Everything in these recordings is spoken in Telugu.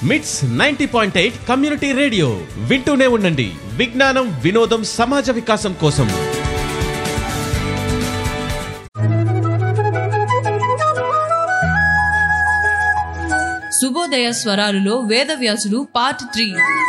మిట్స్ ninety point eight community radio వింటూనే ఉండండి విజ్ఞానం వినోదం సమాజ వికాసం కోసం శుభోదయ స్వరాలులో వేదవ్యాసుడు పార్ట్ త్రీ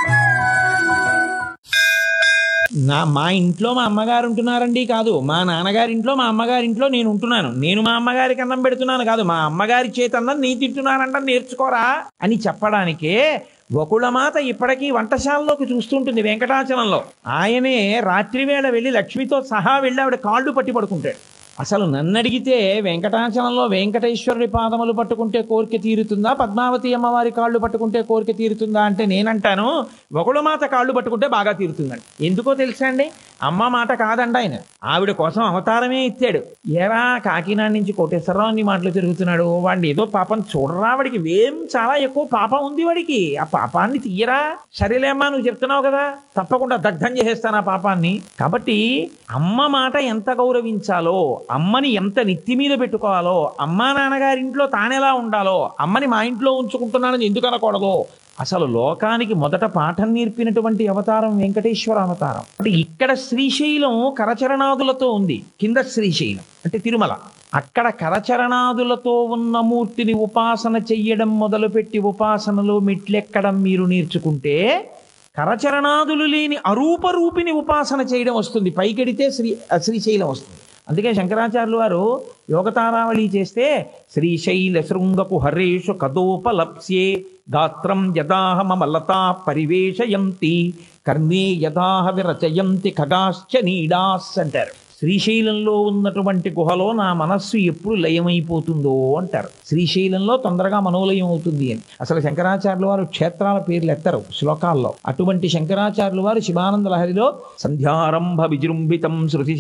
నా మా ఇంట్లో మా అమ్మగారు ఉంటున్నారండి కాదు మా నాన్నగారి ఇంట్లో మా అమ్మగారి ఇంట్లో నేను ఉంటున్నాను నేను మా అమ్మగారికి అన్నం పెడుతున్నాను కాదు మా అమ్మగారి చేతి అన్నం నీ తింటున్నానంట నేర్చుకోరా అని చెప్పడానికే వకుళమాత ఇప్పటికీ వంటశాలలోకి చూస్తుంటుంది వెంకటాచలంలో ఆయనే రాత్రివేళ వెళ్ళి లక్ష్మితో సహా వెళ్ళి ఆవిడ కాళ్ళు పట్టి పడుకుంటాడు అసలు నన్ను అడిగితే వెంకటాచలంలో వెంకటేశ్వరుడి పాదములు పట్టుకుంటే కోరిక తీరుతుందా పద్మావతి అమ్మవారి కాళ్ళు పట్టుకుంటే కోరిక తీరుతుందా అంటే నేనంటాను ఒకడు మాత కాళ్ళు పట్టుకుంటే బాగా తీరుతుందండి ఎందుకో తెలుసా అండి అమ్మ మాట కాదండి ఆయన ఆవిడ కోసం అవతారమే ఇచ్చాడు ఏరా కాకినాడ నుంచి కోటేశ్వరరావు అన్ని మాటలు తిరుగుతున్నాడు వాడిని ఏదో పాపం చూడరా వాడికి వేం చాలా ఎక్కువ పాపం ఉంది వాడికి ఆ పాపాన్ని తీయరా సరేలేమ్మా నువ్వు చెప్తున్నావు కదా తప్పకుండా దగ్ధం చేసేస్తాను ఆ పాపాన్ని కాబట్టి అమ్మ మాట ఎంత గౌరవించాలో అమ్మని ఎంత నెత్తి మీద పెట్టుకోవాలో అమ్మా నాన్నగారింట్లో తానెలా ఉండాలో అమ్మని మా ఇంట్లో ఉంచుకుంటున్నానని ఎందుకు అనకూడదు అసలు లోకానికి మొదట పాఠం నేర్పినటువంటి అవతారం వెంకటేశ్వర అవతారం అంటే ఇక్కడ శ్రీశైలం కరచరణాదులతో ఉంది కింద శ్రీశైలం అంటే తిరుమల అక్కడ కరచరణాదులతో ఉన్న మూర్తిని ఉపాసన చెయ్యడం మొదలుపెట్టి ఉపాసనలో మెట్లెక్కడం మీరు నేర్చుకుంటే కరచరణాదులు లేని అరూపరూపిని ఉపాసన చేయడం వస్తుంది పైకెడితే శ్రీ శ్రీశైలం వస్తుంది అందుకే శంకరాచార్యులు వారు యోగతారావళి చేస్తే శ్రీశైల శృంగపు హరేషు కదోపలప్స్యే గాత్రం యదాహమలతా పరివేశయంతి కర్ణే యదాహ విరచయంతి ఖగాశ్చ నీడాస్ అంటారు శ్రీశైలంలో ఉన్నటువంటి గుహలో నా మనస్సు ఎప్పుడు లయమైపోతుందో అంటారు శ్రీశైలంలో తొందరగా మనోలయం అవుతుంది అని అసలు శంకరాచార్యుల వారు క్షేత్రాల పేర్లు ఎత్తరు శ్లోకాల్లో అటువంటి శంకరాచార్యుల వారు శివానంద లహరిలో సంధ్యారంభ విజృంభితం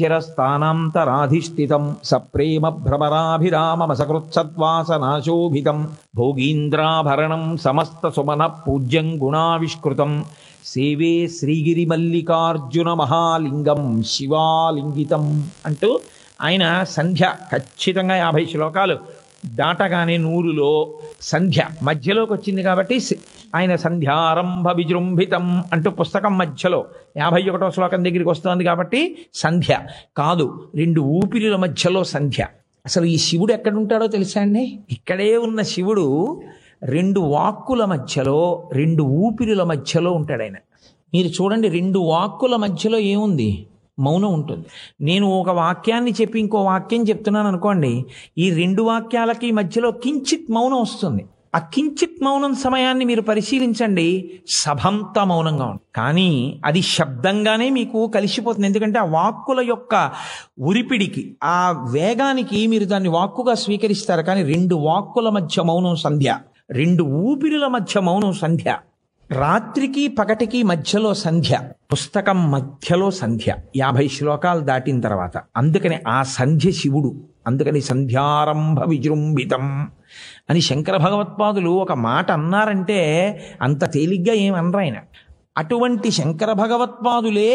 శృతిశిరస్థానాంతరాధిష్ఠితం సప్రేమ భ్రమరాభిరామ సకృత్సద్వాసనాశోభితం భోగీంద్రాభరణం సమస్త సుమన పూజ్యం గుణావిష్కృతం సేవే శ్రీగిరి మల్లికార్జున మహాలింగం శివాలింగితం అంటూ ఆయన సంధ్య ఖచ్చితంగా యాభై శ్లోకాలు దాటగానే నూరులో సంధ్య మధ్యలోకి వచ్చింది కాబట్టి సి- ఆయన సంధ్యారంభ విజృంభితం అంటూ పుస్తకం మధ్యలో యాభై ఒకటో శ్లోకం దగ్గరికి వస్తోంది కాబట్టి సంధ్య కాదు రెండు ఊపిరిల మధ్యలో సంధ్య అసలు ఈ శివుడు ఎక్కడుంటాడో తెలుసా అండి ఇక్కడే ఉన్న శివుడు రెండు వాక్కుల మధ్యలో రెండు ఊపిరిల మధ్యలో ఉంటాడు ఆయన మీరు చూడండి రెండు వాక్కుల మధ్యలో ఏముంది మౌనం ఉంటుంది నేను ఒక వాక్యాన్ని చెప్పి ఇంకో వాక్యం చెప్తున్నాను అనుకోండి ఈ రెండు వాక్యాలకి మధ్యలో కించిత్ మౌనం వస్తుంది ఆ కించిత్ మౌనం సమయాన్ని మీరు పరిశీలించండి సభంతా మౌనంగా ఉంది కానీ అది శబ్దంగానే మీకు కలిసిపోతుంది ఎందుకంటే ఆ వాక్కుల యొక్క ఉరిపిడికి ఆ వేగానికి మీరు దాన్ని వాక్కుగా స్వీకరిస్తారు కానీ రెండు వాక్కుల మధ్య మౌనం సంధ్య రెండు ఊపిరిల మధ్య మౌనం సంధ్య రాత్రికి పగటికి మధ్యలో సంధ్య పుస్తకం మధ్యలో సంధ్య యాభై శ్లోకాలు దాటిన తర్వాత అందుకని ఆ సంధ్య శివుడు అందుకని సంధ్యారంభ విజృంభితం అని శంకర భగవత్పాదులు ఒక మాట అన్నారంటే అంత తేలిగ్గా ఏమనరు ఆయన అటువంటి శంకర భగవత్పాదులే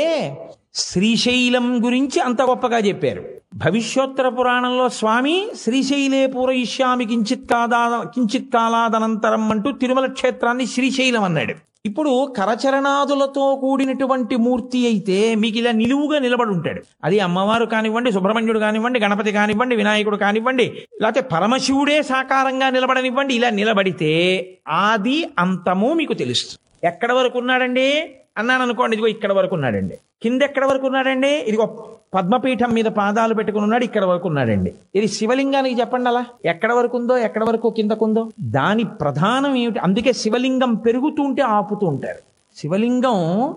శ్రీశైలం గురించి అంత గొప్పగా చెప్పారు భవిష్యోత్తర పురాణంలో స్వామి శ్రీశైలే పూరయిష్యామి కించిత్ కాదా కించిత్ కాలాదనంతరం అంటూ తిరుమల క్షేత్రాన్ని శ్రీశైలం అన్నాడు ఇప్పుడు కరచరణాదులతో కూడినటువంటి మూర్తి అయితే మీకు ఇలా నిలువుగా నిలబడి ఉంటాడు అది అమ్మవారు కానివ్వండి సుబ్రహ్మణ్యుడు కానివ్వండి గణపతి కానివ్వండి వినాయకుడు కానివ్వండి లేకపోతే పరమశివుడే సాకారంగా నిలబడనివ్వండి ఇలా నిలబడితే ఆది అంతము మీకు తెలుస్తుంది ఎక్కడ వరకు ఉన్నాడండి అన్నాను అనుకోండి ఇదిగో ఇక్కడ వరకు ఉన్నాడండి కింద ఎక్కడ వరకు ఉన్నాడండి ఇదిగో పద్మపీఠం మీద పాదాలు పెట్టుకుని ఉన్నాడు ఇక్కడ వరకు ఉన్నాడండి ఇది శివలింగానికి చెప్పండి అలా ఎక్కడ వరకు ఉందో ఎక్కడ వరకు కిందకుందో దాని ప్రధానం ఏమిటి అందుకే శివలింగం పెరుగుతూ ఉంటే ఆపుతూ ఉంటారు శివలింగం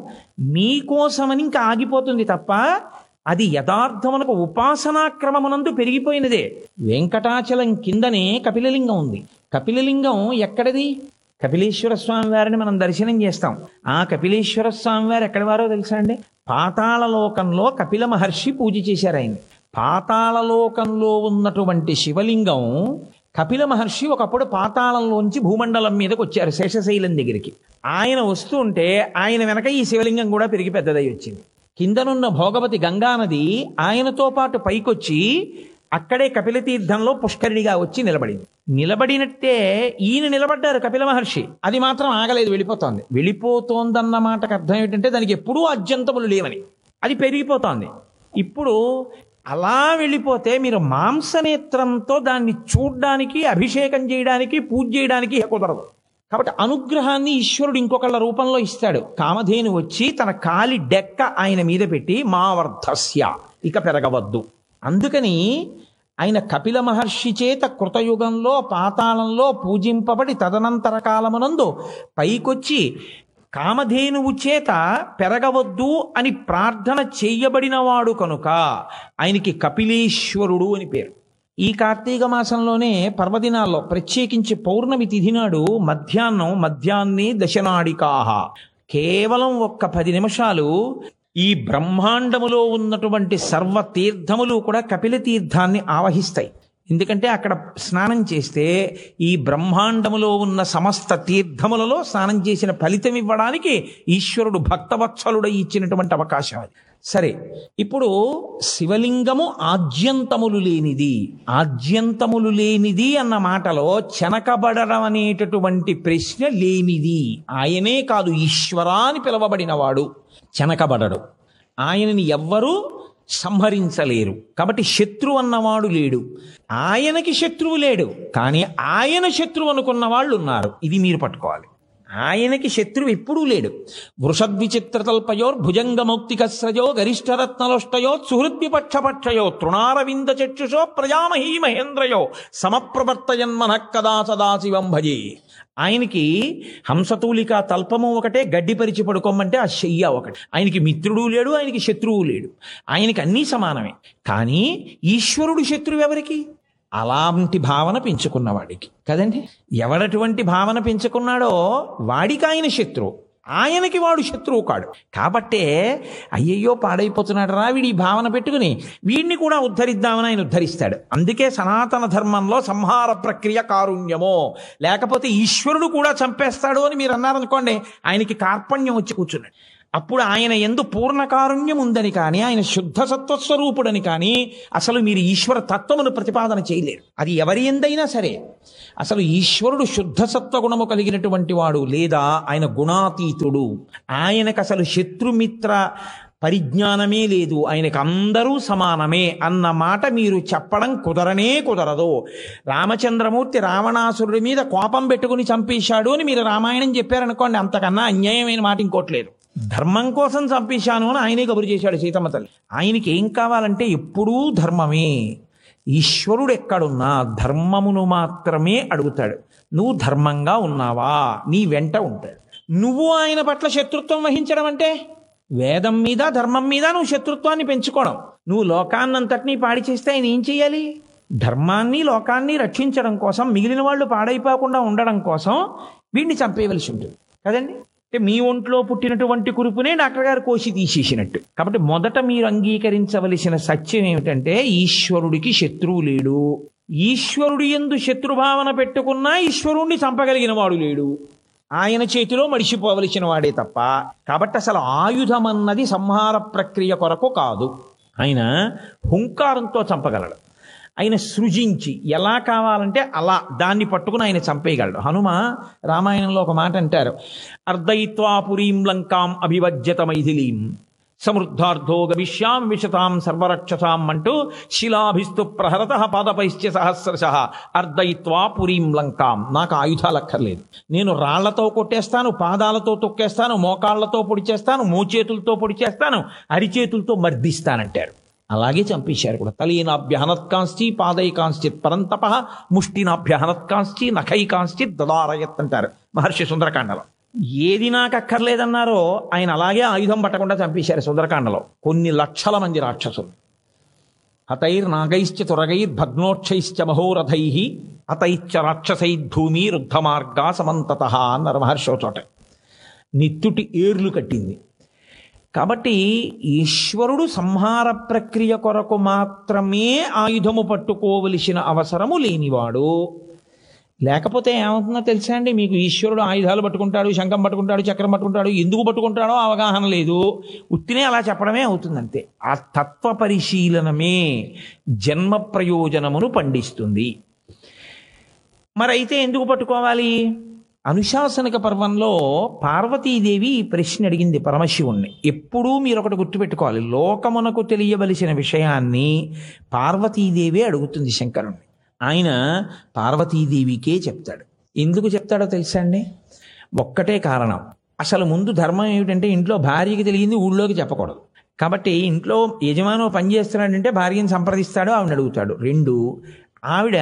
మీకోసమని ఇంకా ఆగిపోతుంది తప్ప అది యథార్థమునకు ఉపాసనా క్రమమునందు పెరిగిపోయినదే వెంకటాచలం కిందనే కపిలలింగం ఉంది కపిలలింగం ఎక్కడిది కపిలేశ్వర స్వామి వారిని మనం దర్శనం చేస్తాం ఆ కపిలేశ్వర స్వామి వారు ఎక్కడి వారో తెలుసా అండి పాతాళ లోకంలో కపిల మహర్షి పూజ చేశారు ఆయన్ని పాతాళ లోకంలో ఉన్నటువంటి శివలింగం కపిల మహర్షి ఒకప్పుడు పాతాళంలోంచి భూమండలం మీదకి వచ్చారు శేషశైలం దగ్గరికి ఆయన వస్తుంటే ఆయన వెనక ఈ శివలింగం కూడా పెరిగి పెద్దదై వచ్చింది కిందనున్న భోగవతి గంగానది ఆయనతో పాటు పైకొచ్చి అక్కడే కపిల తీర్థంలో పుష్కరిణిగా వచ్చి నిలబడింది నిలబడినట్టే ఈయన నిలబడ్డారు కపిల మహర్షి అది మాత్రం ఆగలేదు వెళ్ళిపోతోంది వెళ్ళిపోతోందన్న మాటకు అర్థం ఏంటంటే దానికి ఎప్పుడూ అత్యంతములు లేవని అది పెరిగిపోతోంది ఇప్పుడు అలా వెళ్ళిపోతే మీరు మాంసనేత్రంతో దాన్ని చూడ్డానికి అభిషేకం చేయడానికి పూజ చేయడానికి కుదరదు కాబట్టి అనుగ్రహాన్ని ఈశ్వరుడు ఇంకొకళ్ళ రూపంలో ఇస్తాడు కామధేను వచ్చి తన కాలి డెక్క ఆయన మీద పెట్టి మావర్ధస్య ఇక పెరగవద్దు అందుకని ఆయన కపిల మహర్షి చేత కృతయుగంలో పాతాళంలో పూజింపబడి తదనంతర కాలమునందు పైకొచ్చి కామధేనువు చేత పెరగవద్దు అని ప్రార్థన చేయబడినవాడు కనుక ఆయనకి కపిలేశ్వరుడు అని పేరు ఈ కార్తీక మాసంలోనే పర్వదినాల్లో ప్రత్యేకించి పౌర్ణమి తిథి నాడు మధ్యాహ్నం మధ్యాహ్నే దశనాడికాహ కేవలం ఒక్క పది నిమిషాలు ఈ బ్రహ్మాండములో ఉన్నటువంటి సర్వ తీర్థములు కూడా కపిల తీర్థాన్ని ఆవహిస్తాయి ఎందుకంటే అక్కడ స్నానం చేస్తే ఈ బ్రహ్మాండములో ఉన్న సమస్త తీర్థములలో స్నానం చేసిన ఫలితం ఇవ్వడానికి ఈశ్వరుడు భక్తవత్సలుడై ఇచ్చినటువంటి అవకాశం అది సరే ఇప్పుడు శివలింగము ఆద్యంతములు లేనిది ఆద్యంతములు లేనిది అన్న మాటలో చెనకబడడం అనేటటువంటి ప్రశ్న లేనిది ఆయనే కాదు ఈశ్వరా అని పిలవబడినవాడు చెనకబడడు ఆయనని ఎవ్వరూ సంహరించలేరు కాబట్టి శత్రువు అన్నవాడు లేడు ఆయనకి శత్రువు లేడు కానీ ఆయన శత్రువు అనుకున్న వాళ్ళు ఉన్నారు ఇది మీరు పట్టుకోవాలి ఆయనకి శత్రువు ఎప్పుడూ లేడు వృషద్విచిత్రతల్పయోర్ భుజంగమౌక్తికస్రజో గరిష్టరత్నలోష్టయో సుహృద్విపక్షపక్షయో తృణారవింద చక్షుషో ప్రజామహీ మహేంద్రయో సమప్రవర్తయన్మన కదా సదాశివం భజే ఆయనకి హంసతూలిక తల్పము ఒకటే గడ్డి పరిచి పడుకోమంటే ఆ శయ్య ఒకటి ఆయనకి మిత్రుడు లేడు ఆయనకి శత్రువు లేడు ఆయనకి అన్నీ సమానమే కానీ ఈశ్వరుడు శత్రువు ఎవరికి అలాంటి భావన పెంచుకున్నవాడికి కదండి ఎవడటువంటి భావన పెంచుకున్నాడో వాడికి ఆయన శత్రువు ఆయనకి వాడు శత్రువు కాడు కాబట్టే అయ్యయ్యో పాడైపోతున్నాడు రా వీడి ఈ భావన పెట్టుకుని వీడిని కూడా ఉద్ధరిద్దామని ఆయన ఉద్ధరిస్తాడు అందుకే సనాతన ధర్మంలో సంహార ప్రక్రియ కారుణ్యమో లేకపోతే ఈశ్వరుడు కూడా చంపేస్తాడు అని మీరు అన్నారనుకోండి ఆయనకి కార్పణ్యం వచ్చి కూర్చున్నాడు అప్పుడు ఆయన ఎందు పూర్ణ కారుణ్యం ఉందని కానీ ఆయన శుద్ధ సత్వస్వరూపుడని కానీ అసలు మీరు ఈశ్వర తత్వమును ప్రతిపాదన చేయలేరు అది ఎవరి ఎందైనా సరే అసలు ఈశ్వరుడు శుద్ధ సత్వగుణము కలిగినటువంటి వాడు లేదా ఆయన గుణాతీతుడు ఆయనకు అసలు శత్రుమిత్ర పరిజ్ఞానమే లేదు ఆయనకు అందరూ సమానమే అన్న మాట మీరు చెప్పడం కుదరనే కుదరదు రామచంద్రమూర్తి రావణాసురుడి మీద కోపం పెట్టుకుని చంపేశాడు అని మీరు రామాయణం చెప్పారనుకోండి అంతకన్నా అన్యాయమైన మాట ఇంకోట్లేదు ధర్మం కోసం చంపేశాను అని ఆయనే కబురు చేశాడు సీతమ్మ తల్లి ఆయనకి ఏం కావాలంటే ఎప్పుడూ ధర్మమే ఈశ్వరుడు ఎక్కడున్నా ధర్మమును మాత్రమే అడుగుతాడు నువ్వు ధర్మంగా ఉన్నావా నీ వెంట ఉంటాడు నువ్వు ఆయన పట్ల శత్రుత్వం వహించడం అంటే వేదం మీద ధర్మం మీద నువ్వు శత్రుత్వాన్ని పెంచుకోవడం నువ్వు లోకాన్నంతటినీ పాడి చేస్తే ఆయన ఏం చేయాలి ధర్మాన్ని లోకాన్ని రక్షించడం కోసం మిగిలిన వాళ్ళు పాడైపోకుండా ఉండడం కోసం వీడిని చంపేయవలసి ఉంటుంది కదండి అంటే మీ ఒంట్లో పుట్టినటువంటి కురుపునే డాక్టర్ గారు కోసి తీసేసినట్టు కాబట్టి మొదట మీరు అంగీకరించవలసిన సత్యం ఏమిటంటే ఈశ్వరుడికి శత్రువు లేడు ఈశ్వరుడు ఎందు శత్రుభావన పెట్టుకున్నా ఈశ్వరుణ్ణి చంపగలిగిన వాడు లేడు ఆయన చేతిలో మడిసిపోవలసిన వాడే తప్ప కాబట్టి అసలు ఆయుధం అన్నది సంహార ప్రక్రియ కొరకు కాదు ఆయన హుంకారంతో చంపగలడు ఆయన సృజించి ఎలా కావాలంటే అలా దాన్ని పట్టుకుని ఆయన చంపేయగలడు హనుమ రామాయణంలో ఒక మాట అంటారు అర్ధయిత్వా పురీం లంకాం అభివజ్యత మైథిలీం సమృద్ధార్థో గమిష్యాం విశతాం సర్వరక్షసాం అంటూ శిలాభిస్తు ప్రహరత పాదపైశ్చ సహస్రశ అర్ధయిత్వా పురీం లంకాం నాకు ఆయుధాలు అక్కర్లేదు నేను రాళ్లతో కొట్టేస్తాను పాదాలతో తొక్కేస్తాను మోకాళ్లతో పొడి చేస్తాను మోచేతులతో పొడి చేస్తాను అరిచేతులతో మర్దిస్తానంటారు అలాగే చంపేశారు కూడా తలీనాభ్యహనత్కాంశ్చి పాదైకాంశ్చిత్ పరంతప ముష్టినాభ్యహనత్కాంశ్చి నఖైకాంశ్చిత్ దదారయత్ అంటారు మహర్షి సుందరకాండలో ఏది నాకు అక్కర్లేదన్నారో ఆయన అలాగే ఆయుధం పట్టకుండా చంపేశారు సుందరకాండలో కొన్ని లక్షల మంది రాక్షసులు హతైర్ నాగైశ్చ తురగైర్ భగ్నోక్షైశ్చ మహోరథై అతైశ్చ రాక్షసై భూమి రుద్ధమార్గా సమంతత అన్నారు మహర్షి చోట నిత్తుటి ఏర్లు కట్టింది కాబట్టి ఈశ్వరుడు సంహార ప్రక్రియ కొరకు మాత్రమే ఆయుధము పట్టుకోవలసిన అవసరము లేనివాడు లేకపోతే ఏమవుతుందో తెలుసా అండి మీకు ఈశ్వరుడు ఆయుధాలు పట్టుకుంటాడు శంఖం పట్టుకుంటాడు చక్రం పట్టుకుంటాడు ఎందుకు పట్టుకుంటాడో అవగాహన లేదు ఉత్తినే అలా చెప్పడమే అవుతుందంతే ఆ తత్వ పరిశీలనమే జన్మ ప్రయోజనమును పండిస్తుంది మరైతే ఎందుకు పట్టుకోవాలి అనుశాసనిక పర్వంలో పార్వతీదేవి ఈ ప్రశ్న అడిగింది పరమశివుణ్ణి ఎప్పుడూ మీరు ఒకటి గుర్తుపెట్టుకోవాలి లోకమునకు తెలియవలసిన విషయాన్ని పార్వతీదేవి అడుగుతుంది శంకరుణ్ణి ఆయన పార్వతీదేవికే చెప్తాడు ఎందుకు చెప్తాడో తెలుసా అండి ఒక్కటే కారణం అసలు ముందు ధర్మం ఏమిటంటే ఇంట్లో భార్యకి తెలియంది ఊళ్ళోకి చెప్పకూడదు కాబట్టి ఇంట్లో యజమానో పని చేస్తున్నాడంటే భార్యను సంప్రదిస్తాడు ఆవిడ అడుగుతాడు రెండు ఆవిడ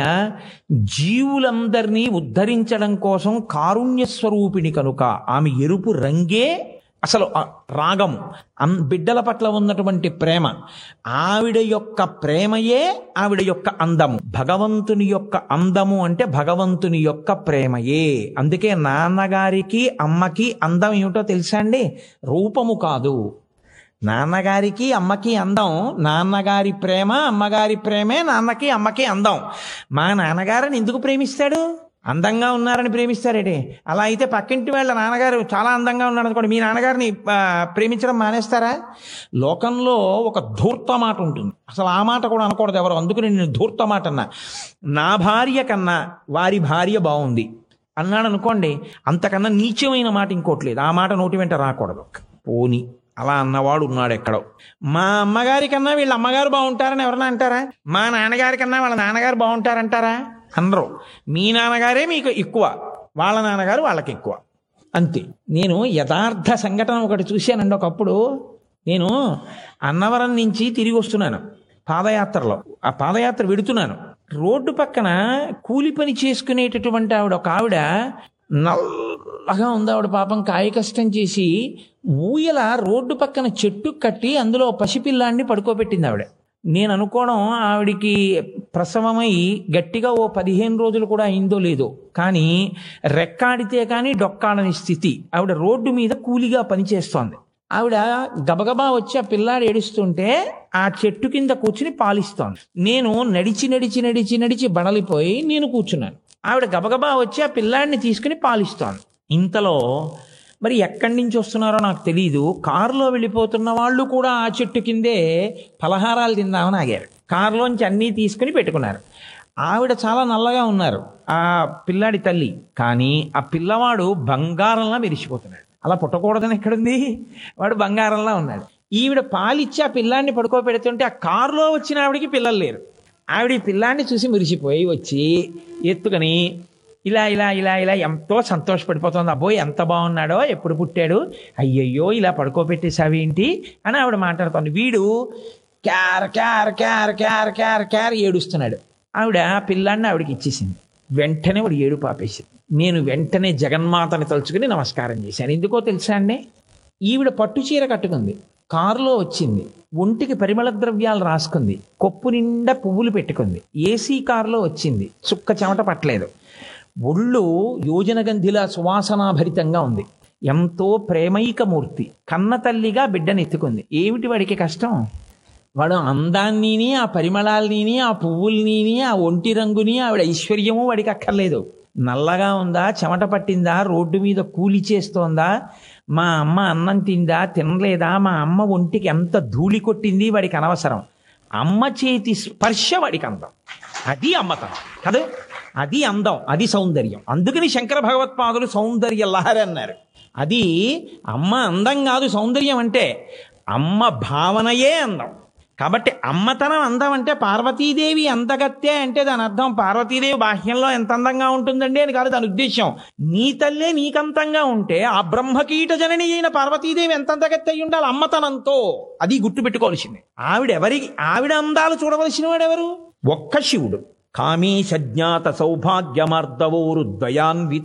జీవులందరినీ ఉద్ధరించడం కోసం కారుణ్య స్వరూపిణి కనుక ఆమె ఎరుపు రంగే అసలు ఆ రాగము అన్ బిడ్డల పట్ల ఉన్నటువంటి ప్రేమ ఆవిడ యొక్క ప్రేమయే ఆవిడ యొక్క అందము భగవంతుని యొక్క అందము అంటే భగవంతుని యొక్క ప్రేమయే అందుకే నాన్నగారికి అమ్మకి అందం ఏమిటో తెలుసా అండి రూపము కాదు నాన్నగారికి అమ్మకి అందం నాన్నగారి ప్రేమ అమ్మగారి ప్రేమే నాన్నకి అమ్మకి అందం మా నాన్నగారిని ఎందుకు ప్రేమిస్తాడు అందంగా ఉన్నారని ప్రేమిస్తారేటి అలా అయితే పక్కింటి వాళ్ళ నాన్నగారు చాలా అందంగా ఉన్నాడు అనుకోండి మీ నాన్నగారిని ఆ, ప్రేమించడం మానేస్తారా లోకంలో ఒక ధూర్త మాట ఉంటుంది అసలు ఆ మాట కూడా అనకూడదు ఎవరు అందుకని నేను ధూర్త మాట అన్నా నా భార్య కన్నా వారి భార్య బాగుంది అన్నాడు అనుకోండి అంతకన్నా నీచమైన మాట ఇంకోటి లేదు ఆ మాట నోటి వెంట రాకూడదు పోని అలా అన్నవాడు ఉన్నాడు ఎక్కడో మా అమ్మగారి కన్నా వీళ్ళ అమ్మగారు బాగుంటారని ఎవరన్నా అంటారా మా నాన్నగారి కన్నా వాళ్ళ నాన్నగారు బాగుంటారంటారా అనరు మీ నాన్నగారే మీకు ఎక్కువ వాళ్ళ నాన్నగారు వాళ్ళకి ఎక్కువ అంతే నేను యథార్థ సంఘటన ఒకటి చూశానండి ఒకప్పుడు నేను అన్నవరం నుంచి తిరిగి వస్తున్నాను పాదయాత్రలో ఆ పాదయాత్ర వెడుతున్నాను రోడ్డు పక్కన కూలి పని చేసుకునేటటువంటి ఆవిడ ఒక ఆవిడ నల్లగా ఉంది ఆవిడ పాపం కాయ కష్టం చేసి ఊయల రోడ్డు పక్కన చెట్టు కట్టి అందులో పసిపిల్లాన్ని పడుకోబెట్టింది ఆవిడ నేను అనుకోవడం ఆవిడికి ప్రసవమై గట్టిగా ఓ పదిహేను రోజులు కూడా అయిందో లేదో కానీ రెక్కాడితే కానీ డొక్కాడని స్థితి ఆవిడ రోడ్డు మీద కూలిగా పనిచేస్తోంది ఆవిడ గబగబా వచ్చి ఆ పిల్లాడు ఏడుస్తుంటే ఆ చెట్టు కింద కూర్చుని పాలిస్తోంది నేను నడిచి నడిచి నడిచి నడిచి బడలిపోయి నేను కూర్చున్నాను ఆవిడ గబగబా వచ్చి ఆ పిల్లాడిని తీసుకుని పాలిస్తోంది ఇంతలో మరి ఎక్కడి నుంచి వస్తున్నారో నాకు తెలియదు కారులో వెళ్ళిపోతున్న వాళ్ళు కూడా ఆ చెట్టు కిందే పలహారాలు తిందామని ఆగారు కారులోంచి అన్నీ తీసుకుని పెట్టుకున్నారు ఆవిడ చాలా నల్లగా ఉన్నారు ఆ పిల్లాడి తల్లి కానీ ఆ పిల్లవాడు బంగారంలా మెరిసిపోతున్నాడు అలా పుట్టకూడదని ఎక్కడుంది వాడు బంగారంలా ఉన్నాడు ఈవిడ పాలిచ్చి ఆ పిల్లాన్ని పడుకోబెడుతుంటే ఆ కారులో వచ్చిన ఆవిడికి పిల్లలు లేరు ఆవిడ ఈ పిల్లాన్ని చూసి మురిసిపోయి వచ్చి ఎత్తుకొని ఇలా ఇలా ఇలా ఇలా ఎంతో సంతోషపడిపోతుంది అబ్బోయ్ ఎంత బాగున్నాడో ఎప్పుడు పుట్టాడు అయ్యయ్యో ఇలా పడుకోబెట్టేసావి ఏంటి అని ఆవిడ మాట్లాడుతోంది వీడు క్యార్ క్యార్ క్యార్ క్యార్ క్యార్ క్యార్ ఏడుస్తున్నాడు ఆవిడ పిల్లాన్ని ఆవిడకి ఇచ్చేసింది వెంటనే వాడు ఏడు పాపేసింది నేను వెంటనే జగన్మాతని తలుచుకుని నమస్కారం చేశాను ఎందుకో తెలుసా అండి ఈవిడ పట్టు చీర కట్టుకుంది కారులో వచ్చింది ఒంటికి పరిమళ ద్రవ్యాలు రాసుకుంది కొప్పు నిండా పువ్వులు పెట్టుకుంది ఏసీ కారులో వచ్చింది చుక్క చెమట పట్టలేదు ఒళ్ళు యోజనగంధిలా సువాసనాభరితంగా ఉంది ఎంతో ప్రేమైక మూర్తి కన్న తల్లిగా బిడ్డనెత్తుకుంది ఏమిటి వాడికి కష్టం వాడు అందాన్ని ఆ పరిమళాల్ని ఆ పువ్వుల్ని ఆ ఒంటి రంగుని ఆవిడ ఐశ్వర్యము వాడికి అక్కర్లేదు నల్లగా ఉందా చెమట పట్టిందా రోడ్డు మీద కూలి చేస్తోందా మా అమ్మ అన్నం తిందా తినలేదా మా అమ్మ ఒంటికి ఎంత ధూళి కొట్టింది వాడికి అనవసరం అమ్మ చేతి స్పర్శ వాడికి అందం అది అమ్మతనం కదా అది అందం అది సౌందర్యం అందుకని శంకర భగవత్పాదులు సౌందర్య లహరి అన్నారు అది అమ్మ అందం కాదు సౌందర్యం అంటే అమ్మ భావనయే అందం కాబట్టి అమ్మతనం అందం అంటే పార్వతీదేవి అందగత్తే అంటే దాని అర్థం పార్వతీదేవి బాహ్యంలో ఎంత అందంగా ఉంటుందండి అని కాదు దాని ఉద్దేశం నీ తల్లే నీకంతంగా ఉంటే ఆ బ్రహ్మకీట జనని అయిన పార్వతీదేవి ఎంత అందగత్తే అయి ఉండాలి అమ్మతనంతో అది గుర్తుపెట్టుకోవాల్సింది ఆవిడ ఎవరికి ఆవిడ అందాలు చూడవలసిన వాడెవరు ఒక్క శివుడు కామీశజ్ఞాత సౌభాగ్యమార్దవోరు ద్వయాన్విత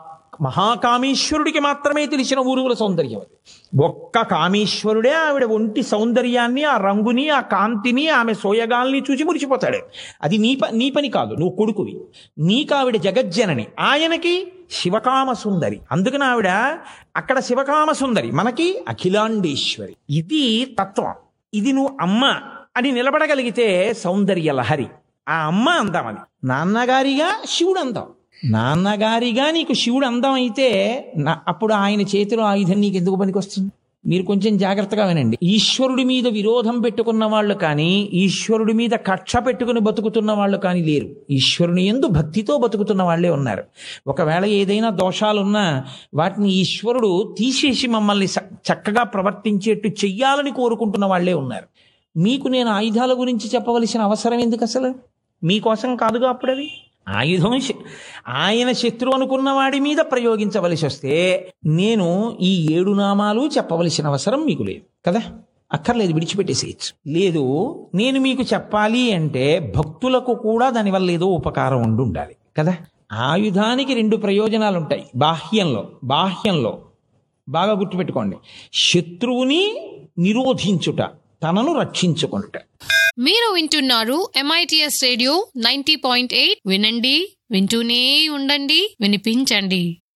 మహాకామేశ్వరుడికి మాత్రమే తెలిసిన ఊరువుల సౌందర్యం అది ఒక్క కామేశ్వరుడే ఆవిడ ఒంటి సౌందర్యాన్ని ఆ రంగుని ఆ కాంతిని ఆమె సోయగాల్ని చూసి మురిసిపోతాడు అది నీ ప నీ పని కాదు నువ్వు కొడుకువి నీకు ఆవిడ జగజ్జనని ఆయనకి శివకామ సుందరి అందుకని ఆవిడ అక్కడ శివకామ సుందరి మనకి అఖిలాండేశ్వరి ఇది తత్వం ఇది నువ్వు అమ్మ అని నిలబడగలిగితే సౌందర్య లహరి ఆ అమ్మ అందం అది నాన్నగారిగా శివుడు అందం నాన్నగారిగా నీకు శివుడు అందం అయితే నా- అప్పుడు ఆయన చేతిలో ఆయుధం నీకు ఎందుకు పనికొస్తుంది మీరు కొంచెం జాగ్రత్తగా వినండి ఈశ్వరుడి మీద విరోధం పెట్టుకున్న వాళ్ళు కానీ ఈశ్వరుడి మీద కక్ష పెట్టుకుని బతుకుతున్న వాళ్ళు కానీ లేరు ఈశ్వరుని ఎందు భక్తితో బతుకుతున్న వాళ్ళే ఉన్నారు ఒకవేళ ఏదైనా దోషాలున్నా వాటిని ఈశ్వరుడు తీసేసి మమ్మల్ని స- చక్కగా ప్రవర్తించేట్టు చెయ్యాలని కోరుకుంటున్న వాళ్ళే ఉన్నారు మీకు నేను ఆయుధాల గురించి చెప్పవలసిన అవసరం ఎందుకు అసలు మీకోసం కాదుగా అప్పుడు అవి ఆయుధం శ- ఆయన శత్రు అనుకున్న వాడి మీద ప్రయోగించవలసి వస్తే నేను ఈ ఏడు నామాలు చెప్పవలసిన అవసరం మీకు లేదు కదా అక్కర్లేదు విడిచిపెట్టేసేయచ్చు లేదు నేను మీకు చెప్పాలి అంటే భక్తులకు కూడా దానివల్ల ఏదో ఉపకారం ఉండి ఉండాలి కదా ఆయుధానికి రెండు ప్రయోజనాలు ఉంటాయి బాహ్యంలో బాహ్యంలో బాగా గుర్తుపెట్టుకోండి శత్రువుని నిరోధించుట తనను రక్షించుకొనుట మీరు వింటున్నారు MITS radio ninety point eight వినండి వింటూనే ఉండండి వినిపించండి